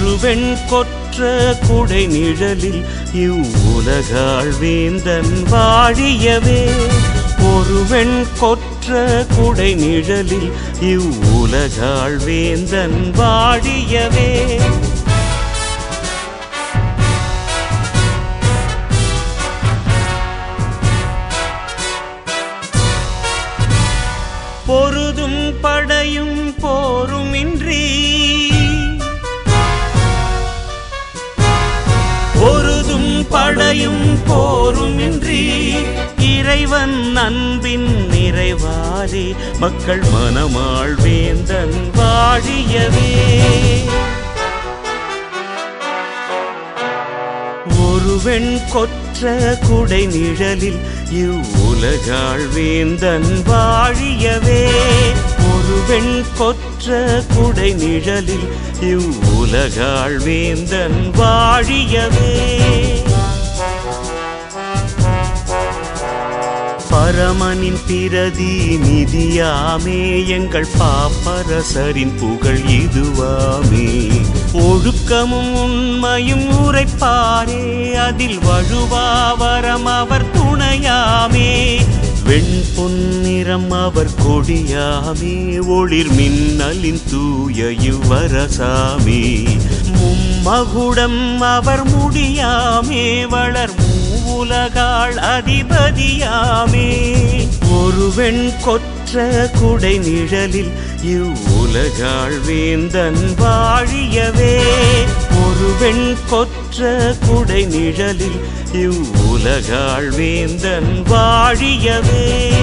ஒரு வெண் கொற்ற குடை நிழலில் இவ்வுலகாள் வேந்தன் வாழியவே ஒரு வெண் கொற்ற குடை நிழலில் இவ்வுலகாள் வேந்தன் வாழியவே பொருதும் படையும் போருமின்றி பொருதும் படையும் போருமின்றி இறைவன் அன்பின் நிறைவாரே மக்கள் மனமாள் வேந்தன் வாழியவே ஒரு வெண் கொற்ற குடை நிழலில் இவ்வுலகாள் வேந்தன் வாழியவே ஒரு வெண் கொற்ற குடை நிழலில் இவ்வுலகாள் வேந்தன் வாழியவே பரமனின் பிரதி நிதியாமே எங்கள் பாப்பரசரின் புகழ் இதுவாமே ஒழுக்கமும் உண்மையும் உரைப்பாரே அதில் வழுவாவரம் அவர் துணையாமே வெண் பொன்னிறம் அவர் கொடியாமே ஒளிர் மின்னலின் தூய இவ்வரசாமே மும்மகுடம் அவர் முடியாமே வளர் உலகாள் அதிபதியாமே ஒரு வெண் கொற்ற குடை நிழலில் இவ்வுலகாள் வேந்தன் வாழியவே ஒரு வெண் கொற்ற குடை நிழலில் இவ்வுலகாள் வேந்தன் வாழியவே